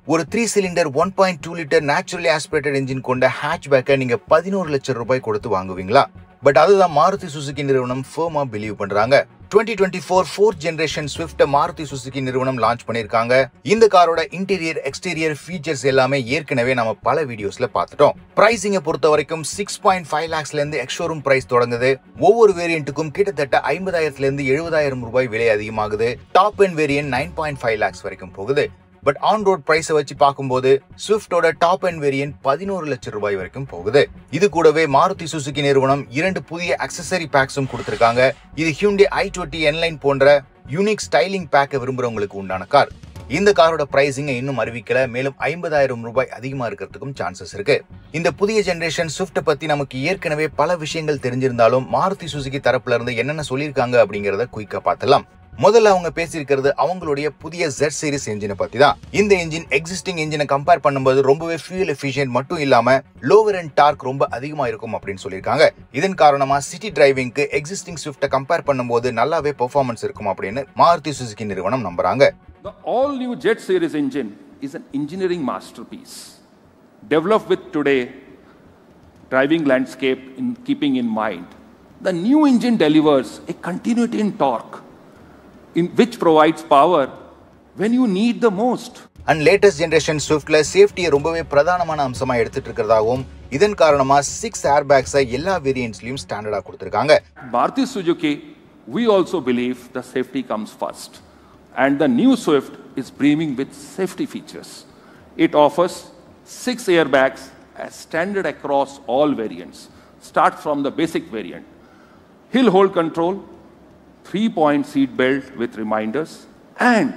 ஒரு three cylinder one point two litre naturally aspirated engine கொண்ட ஹேட்ச்பேக்கை நீங்க பதினோரு லட்சம் ரூபாய் கொடுத்து வாங்குவீங்களா பட் அதுதான் மாருதி சுசுகி நிறுவனம் ஃபேமா பிலீவ் பண்றாங்க twenty twenty four fourth generation Swift Maruti Suzuki நிறுவனம் லான்ச் பண்ணிருக்காங்க இந்த காரோட இன்டீரியர் எக்ஸ்டீரியர் ஃபீச்சர்ஸ் எல்லாமே ஏற்கனவே நம்ம பல வீடியோஸ்ல பார்த்துட்டோம் பிரைசிங்கை பொறுத்த வரைக்கும் சிக்ஸ் பாயிண்ட் ஃபைவ் லேக்ஸ்ல இருந்து எக்ஷோரூம் பிரைஸ் தொடங்குது ஒவ்வொரு வேரியண்ட்டுக்கும் கிட்டத்தட்ட ஐம்பதாயிரத்துல இருந்து எழுபதாயிரம் ரூபாய் விலை அதிகமாகுது top end variant nine point five lakhs வரைக்கும் போகுது பட் ஆன் ரோட் பிரைஸை வச்சு பார்க்கும்போது ஸ்விஃப்டோட டாப் அண்ட் வேரியன்ட் பதினோரு லட்சம் ரூபாய் வரைக்கும் போகுது இது கூடவே மாருதி சுசுகி நிறுவனம் இரண்டு புதிய அக்சசரி பேக்ஸும் கொடுத்திருக்காங்க இது ஹியூண்டே ஐ டுவெண்ட்டி என்லைன் போன்ற யூனிக் ஸ்டைலிங் பேக்கை விரும்புறவங்களுக்கு உண்டான கார் இந்த காரோட பிரைசிங்கை இன்னும் அறிவிக்கல மேலும் ஐம்பதாயிரம் ரூபாய் அதிகமா இருக்கிறதுக்கும் சான்சஸ் இருக்கு இந்த புதிய ஜெனரேஷன் ஸ்விஃப்ட் பத்தி நமக்கு ஏற்கனவே பல விஷயங்கள் தெரிஞ்சிருந்தாலும் மாருதி சுசுகி தரப்புல இருந்து என்னென்ன சொல்லியிருக்காங்க அப்படிங்கறத குயிக்கா பார்த்தலாம் முதல்ல அவங்க பேசியிருக்கிறது அவங்களுடைய புதிய Z சீரிஸ் என்ஜினை பத்தி தான் இந்த என்ஜின் எக்ஸிஸ்டிங் என்ஜினை கம்பேர் பண்ணும்போது ரொம்பவே ஃபியூல் எஃபிஷியன்ட் மட்டும் இல்லாம லோவர் அண்ட் டார்க் ரொம்ப அதிகமா இருக்கும் அப்படின்னு சொல்லியிருக்காங்க இதன் காரணமா சிட்டி டிரைவிங்க்கு எக்ஸிஸ்டிங் ஸ்விஃப்ட்டை கம்பேர் பண்ணும்போது நல்லாவே பெர்ஃபார்மன்ஸ் இருக்கும் அப்படின்னு மாருதி சுசுகி நிறுவனம் நம்புறாங்க The all new Jet series engine is an engineering masterpiece developed with today driving landscape in keeping in mind. The new engine delivers a continuity in torque in which provides power when you need the most. And latest generation ஸ்விஃப்ட்ல சேஃப்டியை ரொம்பவே பிரதானமான அம்சமா எடுத்துட்டு இருக்கிறதாகவும் இதன் காரணமா six ஏர் பேக்ஸை எல்லா வேரியன்ட்ஸ்லயும் ஸ்டாண்டர்டா கொடுத்திருக்காங்க Maruti Suzuki, we also believe the safety comes first. And the new Swift is brimming with safety features. It offers six airbags as standard across all variants. Start from the basic variant. Hill hold control, three point seat belt with reminders, and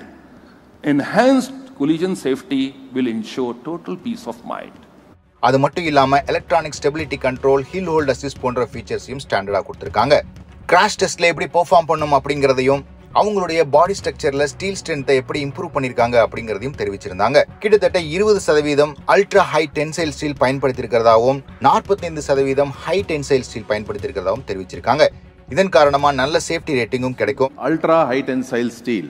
enhanced collision safety will ensure total peace of mind. அது மட்டும் இல்லாம electronic stability control hill hold assist போன்ற ஃபீச்சர்ஸையும் ஸ்டாண்டர்டா கொடுத்திருக்காங்க crash டெஸ்ட்ல எப்படி perform பண்ணும் அப்படிங்கறதையும் அவங்களுடைய பாடி ஸ்ட்ரக்சர்ல ஸ்டீல் ஸ்ட்ரென்த்தை எப்படி இம்ப்ரூவ் பண்ணிருக்காங்க அப்படிங்கறதையும் தெரிவிச்சிருந்தாங்க கிட்டத்தட்ட இருபது சதவீதம் அல்ட்ரா ஹை டென்சைல் ஸ்டீல் பயன்படுத்தியிருக்கிறதாவும் நாற்பத்தைந்து சதவீதம் ஹை டென்சைல் ஸ்டீல் பயன்படுத்தியிருக்கிறதாவும் தெரிவிச்சிருக்காங்க இதன் காரணமா நல்ல சேஃப்டி ரேட்டிங்கும் கிடைக்கும் ultra high tensile steel.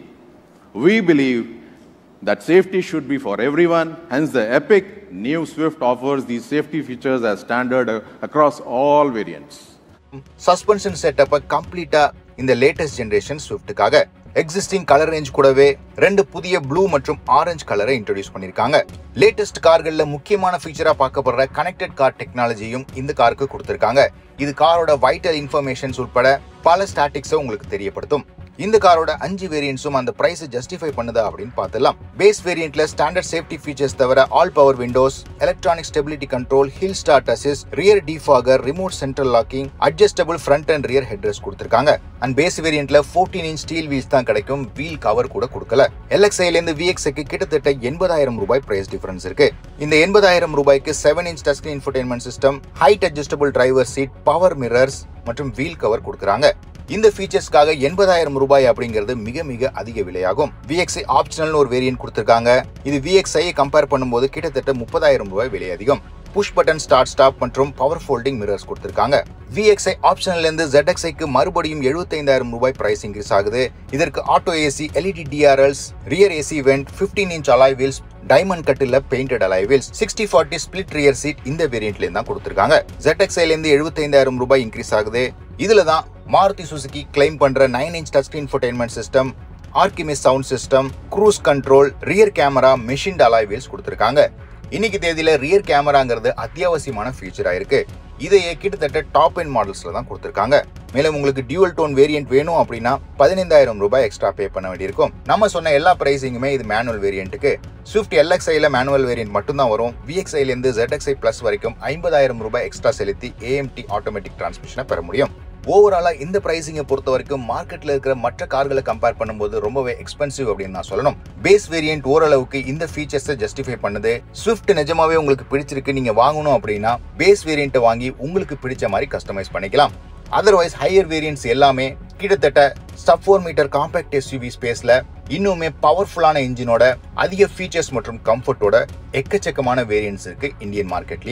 We believe that safety should be for everyone, hence, the epic new Swift offers these safety features as standard uh, across all variants. Suspension செட்டப்பை கம்ப்ளீட்டா இந்த latest generation ஸ்விஃப்ட்டுக்காக existing colour range கூடவே ரெண்டு புதிய blue மற்றும் orange கலரை introduce பண்ணிருக்காங்க லேட்டஸ்ட் கார்கள்ல முக்கியமான ஃபீச்சரா பார்க்கப்படுற கனெக்டட் கார் டெக்னாலஜியும் இந்த காருக்கு கொடுத்திருக்காங்க இது காரோட வைட்டல் இன்ஃபர்மேஷன்ஸ் உட்பட பல ஸ்டாட்டிக்ஸை உங்களுக்கு தெரியப்படுத்தும் இந்த காரோட அஞ்சு வேரியன்ட்ஸும் அந்த பிரைஸை ஜஸ்டிஃபை பண்ணுதா அப்படின்னு பார்த்தலாம் பேஸ் வேரியன்ட்ல ஸ்டாண்டர்ட் சேஃப்டி ஃபீச்சர்ஸ் தவிர all power windows electronic stability control hill start assist rear defogger remote central locking adjustable front and rear headrest கொடுத்திருக்காங்க அண்ட் பேஸ் வேரியன்ட்ல 14 இன்ச் ஸ்டீல் வீல்ஸ் தான் கிடைக்கும் வீல் கவர் கூட கொடுக்கல எல்எக்ஸ்ஐல இருந்து விஎக்ஸ்க்கு கிட்டத்தட்ட எண்பதாயிரம் ரூபாய் பிரைஸ் டிஃபரன்ஸ் இருக்கு இந்த எண்பதாயிரம் ரூபாய்க்கு seven inch touch screen infotainment system height adjustable driver seat power mirrors மற்றும் வீல் கவர் கொடுக்குறாங்க இந்த ஃபீச்சர்ஸ்க்காக எண்பதாயிரம் ரூபாய் அப்படிங்கிறது மிக மிக அதிக விலையாகும் விஎக்ஸ்ஐ ஆப்ஷனல் ஒரு வேரியன்ட் கொடுத்திருக்காங்க இது விஎக்ஸ்ஐ கம்பேர் பண்ணும்போது கிட்டத்தட்ட முப்பதாயிரம் ரூபாய் விலை அதிகம் புஷ் பட்டன் ஸ்டார்ட் ஸ்டாப் மற்றும் பவர் ஃபோல்டிங் மிரர்ஸ் கொடுத்திருக்காங்க விஎக்ஸ்ஐ ஆப்ஷன்ல இருந்து ZXI-க்கு மறுபடியும் எழுபத்தைந்தாயிரம் ரூபாய் பிரைஸ் இன்க்ரீஸ் ஆகுது இதற்கு auto AC LED DRLs rear AC vent 15 inch alloy wheels diamond கட்டில painted alloy wheels sixty forty split rear seat இந்த வேரியன்ட்ல தான் கொடுத்திருக்காங்க ZXI-ல இருந்து எழுபத்தைந்தாயிரம் ரூபாய் இன்க்ரீஸ் ஆகுது இதுல தான் மாருதி சுசுகி கிளைம் பண்ற nine inch touch screen infotainment system Arkamys sound system cruise control rear camera machine alloy wheels கொடுத்திருக்காங்க இன்னைக்கு தேதியில ரியர் கேமராங்கிறது அத்தியாவசியமான ஃபீச்சரா இருக்கு இதையே கிட்டத்தட்ட டாப் எண்ட் மாடல்ஸ்ல தான் கொடுத்திருக்காங்க மேலும் உங்களுக்கு டியூவல் டோன் வேரியன்ட் வேணும் அப்படின்னா பதினைந்தாயிரம் ரூபாய் எக்ஸ்ட்ரா பே பண்ண வேண்டியிருக்கும் நம்ம சொன்ன எல்லா பிரைசிங்குமே இது மேனுவல் வேரியன்ட்டுக்கு ஸ்விஃப்ட் எல்எக்ஸ்ஐல மேனுவல் வேரியன்ட் மட்டும் தான் வரும் விஎக்ஸ்ஐல இருந்து ZXI பிளஸ் வரைக்கும் ஐம்பதாயிரம் ரூபாய் எக்ஸ்ட்ரா செலுத்தி ஏஎம்டி ஆட்டோமேட்டிக் டிரான்ஸ்மிஷனை பெற முடியும் ஓவராலா இந்த பிரைசிங்கை பொறுத்த வரைக்கும் மார்க்கெட்ல இருக்கிற மற்ற கார்களை கம்பேர் பண்ணும்போது ரொம்பவே எக்ஸ்பென்சிவ் அப்படின்னு நான் சொல்லணும் பேஸ் வேரியன்ட் ஓரளவுக்கு இந்த ஃபீச்சர்ஸை ஜஸ்டிஃபை பண்ணுது ஸ்விஃப்ட் நிஜமாவே உங்களுக்கு பிடிச்சிருக்கு நீங்க வாங்கணும் அப்படின்னா பேஸ் வேரியண்ட்டை வாங்கி உங்களுக்கு பிடிச்ச மாதிரி கஸ்டமைஸ் பண்ணிக்கலாம் அதர்வைஸ் ஹையர் வேரியன்ட்ஸ் எல்லாமே கிட்டத்தட்ட sub four metre compact SUV ஸ்பேஸ்ல இன்னுமே பவர்ஃபுல்லான இன்ஜினோட அதிக ஃபீச்சர்ஸ் மற்றும் கம்ஃபர்ட்டோட எக்கச்சக்கமான வேரியன்ட்ஸ் இருக்கு இந்தியன் மார்க்கெட்லயே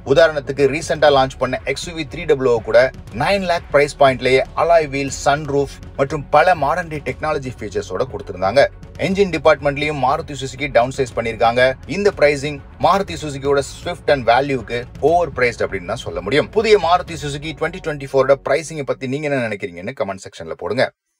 உதாரணத்துக்கு ரீசெண்டா லான்ச் பண்ண எக்ஸ்யூவி த்ரீ டபிள்யூ கூட நைன் லேக் பிரைஸ் பாயிண்ட்லயே அலாய் வீல் சன் ரூஃப் மற்றும் பல மாடர்ன் டே டெக்னாலஜி ஃபீச்சர்ஸோட கொடுத்திருந்தாங்க என்ஜின் டிபார்ட்மெண்ட்லயும் மாருதி சுசுகி டவுன் சைஸ் பண்ணிருக்காங்க இந்த பிரைசிங் மாருதி சுசுகியோட ஸ்விஃப்ட் அண்ட் வேல்யூக்கு ஓவர் பிரைஸ்ட் அப்படின்னு தான் சொல்ல முடியும் புதிய மாருதி சுசுகி டுவெண்ட்டி டுவெண்ட்டி ஃபோரோட பிரைசிங்கை பத்தி நீங்க என்ன நினைக்கிறீங்கன்னு கமெண்ட் செக்ஷன்ல போடுங்க